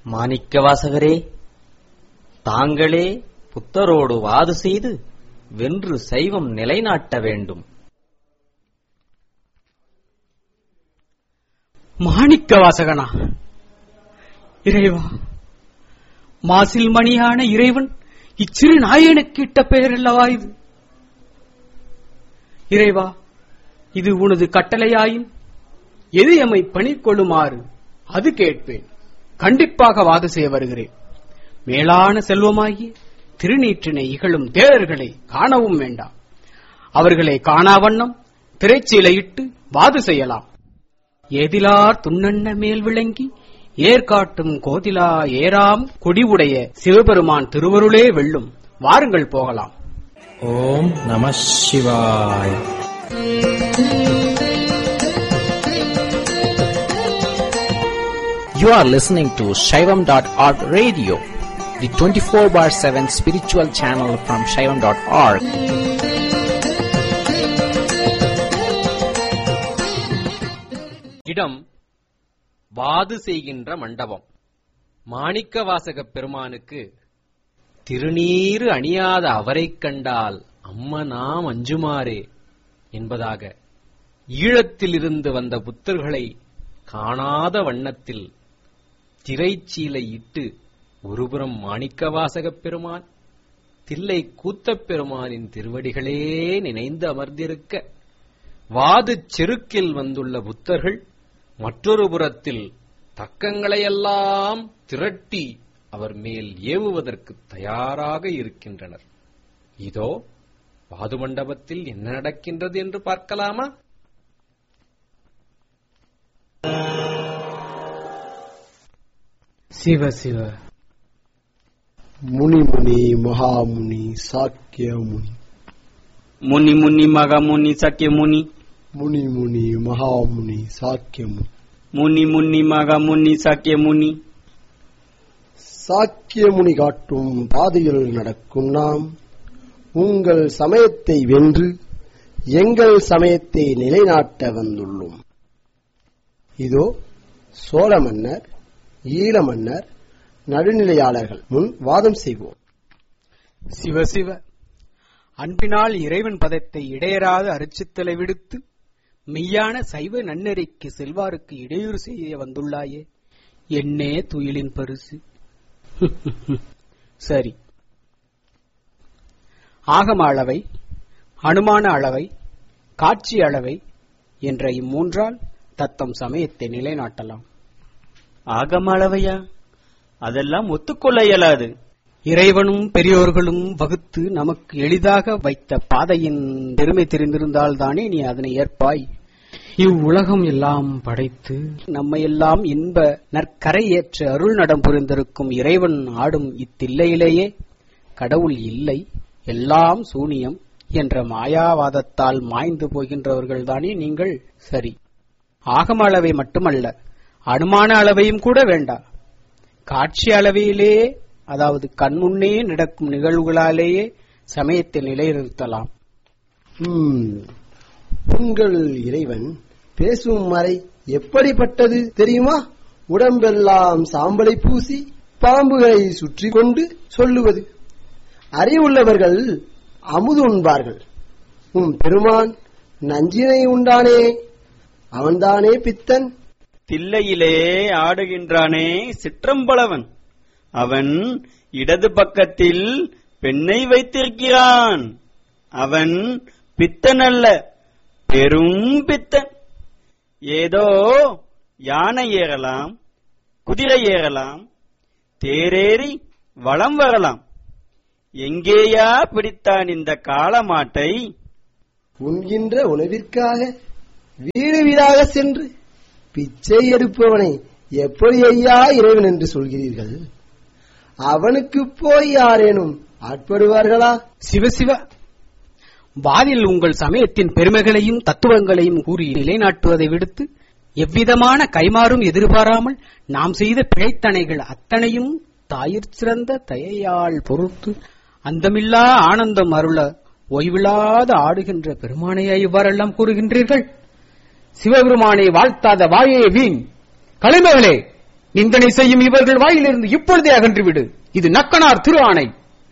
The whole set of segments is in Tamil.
மாணிக்கவாசகரே தாங்களே புத்தரோடு வாது செய்து வென்று சைவம் நிலைநாட்ட வேண்டும் மாணிக்க வாசகனா இறைவா மாசில் மணியான இறைவன் இச்சிறு நாயனுக்கு இட்ட பெயர் அல்லவா இது இறைவா இது உனது கட்டளையாயின் எது எம்மை பணிக்கொள்ளுமாறு அது கேட்பேன் கண்டிப்பாக வாது செய்ய வருகிறேன் மேலான செல்வமாகிய திருநீற்றினை இகழும் தேரர்களை காணவும் வேண்டாம் அவர்களை காணாவண்ணம் திரைச்சீலையிட்டு வாது செய்யலாம் ஏதிலார் துண்ணண்ண மேல் விளங்கி ஏற்காட்டும் கோதிலா ஏராம் கொடிவுடைய சிவபெருமான் திருவருளே வெல்லும் வாருங்கள் போகலாம் ஓம் நம சிவாய் You are listening to Shaivam.org radio, the 24 bar 7 spiritual channel from Shaivam.org. இடம் வாது செய்கின்ற மண்டபம் மாணிக்கவாசகப் பெருமானுக்கு திருநீறு அணியாத அவரைக் கண்டால் அம்மனாம் அஞ்சுமாறே என்பதாக ஈழத்திலிருந்து வந்த புத்தர்களை காணாத வண்ணத்தில் திரைச்சீலை இட்டு ஒருபுறம் மாணிக்கவாசகப் பெருமான் தில்லை கூத்தப் பெருமானின் திருவடிகளே நினைந்து அமர்ந்திருக்க வாது செருக்கில் வந்துள்ள புத்தர்கள் மற்றொரு புறத்தில் தக்கங்களையெல்லாம் திரட்டி அவர் மேல் ஏவுவதற்கு தயாராக இருக்கின்றனர் இதோ வாது மண்டபத்தில் என்ன நடக்கின்றது என்று பார்க்கலாமா சிவ சிவ முனிமுனி மகாமுனி சாக்கிய முனி முனி முனி மக முனி சக்கிய முனி முனிமுனி மகாமுனி சாக்கிய முனி முனி முனி மக முனி சக்கிய முனி சாக்கிய முனி காட்டும் பாதையில் நடக்கும் நாம் உங்கள் சமயத்தை வென்று எங்கள் சமயத்தை நிலைநாட்ட வந்துள்ளோம் இதோ சோழ மன்னர் ஈழ மன்னர் நடுநிலையாளர்கள் முன் வாதம் செய்வோம் சிவ சிவ அன்பினால் இறைவன் பதத்தை இடையராது அரிச்சித்தலை விடுத்து மெய்யான சைவ நன்னெறிக்கு செல்வாருக்கு இடையூறு செய்ய வந்துள்ளாயே என்னே துயிலின் பரிசு சரி ஆகம அளவை அனுமான அளவை காட்சி அளவை என்ற இம்மூன்றால் தத்தம் சமயத்தை நிலைநாட்டலாம் ஆகம அளவையா அதெல்லாம் ஒத்துக்கொள்ள இயலாது இறைவனும் பெரியோர்களும் வகுத்து நமக்கு எளிதாக வைத்த பாதையின் பெருமை தெரிந்திருந்தால் தானே நீ அதனை ஏற்பாய் இவ்வுலகம் எல்லாம் படைத்து நம்மையெல்லாம் இன்ப நற்கரை ஏற்ற அருள் நடம் புரிந்திருக்கும் இறைவன் ஆடும் இத்தில்லையிலேயே கடவுள் இல்லை எல்லாம் சூனியம் என்ற மாயாவாதத்தால் மாய்ந்து போகின்றவர்கள் தானே நீங்கள் சரி ஆகம அளவை மட்டுமல்ல அனுமான அளவையும் கூட வேண்டா காட்சி அளவையிலே அதாவது கண்முன்னே நடக்கும் நிகழ்வுகளாலேயே சமயத்தை நிலைநிறுத்தலாம் ம், உங்கள் இறைவன் பேசும் மறை எப்படிப்பட்டது தெரியுமா உடம்பெல்லாம் சாம்பலை பூசி பாம்புகளை சுற்றி கொண்டு சொல்லுவது அறிவுள்ளவர்கள் அமுது உண்பார்கள் உம் பெருமான் நஞ்சினை உண்டானே அவன்தானே பித்தன் தில்லையிலே ஆடுகின்றானே சிற்றம்பலவன் அவன் இடது பக்கத்தில் பெண்ணை வைத்திருக்கிறான் அவன் பித்தன் அல்ல பெரும் பித்தன் ஏதோ யானை ஏறலாம் குதிரை ஏறலாம் தேரேறி வலம் வரலாம் எங்கேயா பிடித்தான் இந்த காளமாட்டை உண்கின்ற உணவிற்காக வீடு வீடாக சென்று பிச்சை எடுப்பவனை எப்படி ஐயா இறைவன் என்று சொல்கிறீர்கள் அவனுக்கு போய் யாரேனும் ஆட்படுவார்களா சிவசிவ வாதில் உங்கள் சமயத்தின் பெருமைகளையும் தத்துவங்களையும் கூறி நிலைநாட்டுவதை விடுத்து எவ்விதமான கைமாறும் எதிர்பாராமல் நாம் செய்த பிழைத்தனைகள் அத்தனையும் தாயிற் சிறந்த தயையால் பொறுத்து அந்தமில்லா ஆனந்தம் அருள ஓய்வில்லாத ஆடுகின்ற பெருமானையா இவ்வாறெல்லாம் கூறுகின்றீர்கள் சிவபெருமானை வாழ்த்தாத வாயே வீண் களிமகளே நிந்தனை செய்யும் இவர்கள் வாயிலிருந்து இப்பொழுதே அகன்றுவிடு இது நக்கனார் திரு ஆணை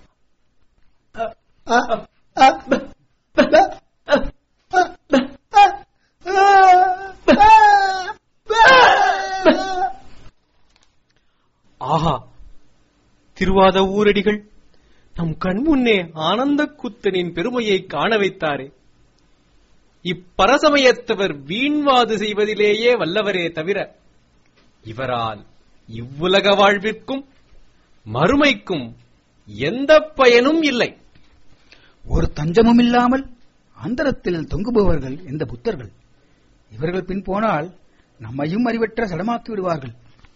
ஆஹா திருவாத ஊரடிகள் நம் கண்முன்னே ஆனந்த கூத்தனின் பெருமையை காண வைத்தாரே இப்பரசமயத்தவர் வீண்வாது செய்வதிலேயே வல்லவரே தவிர இவரால் இவ்வுலக வாழ்விற்கும் மறுமைக்கும் எந்த பயனும் இல்லை ஒரு தஞ்சமும் இல்லாமல் அந்தரத்தில் தொங்குபவர்கள் இந்த புத்தர்கள் இவர்கள் பின் போனால் நம்மையும் அறிவற்ற சடமாக்கி விடுவார்கள்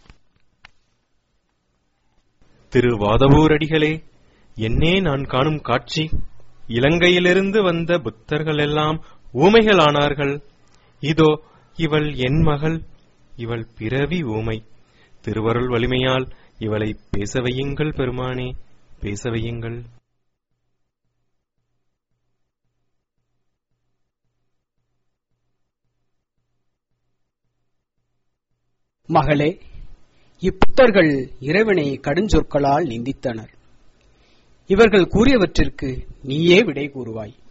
திரு வாதவூரடிகளே என்னே நான் காணும் காட்சி இலங்கையிலிருந்து வந்த புத்தர்கள் எல்லாம் ஊமைகளானார்கள் இதோ இவள் என் மகள் இவள் பிறவி ஊமை திருவருள் வலிமையால் இவளை பேச வையுங்கள் பெருமானே பேச வையுங்கள் மகளே இப்புத்தர்கள் இறைவனை கடுஞ்சொற்களால் நிந்தித்தனர் இவர்கள் கூறியவற்றிற்கு நீயே விடை கூறுவாய்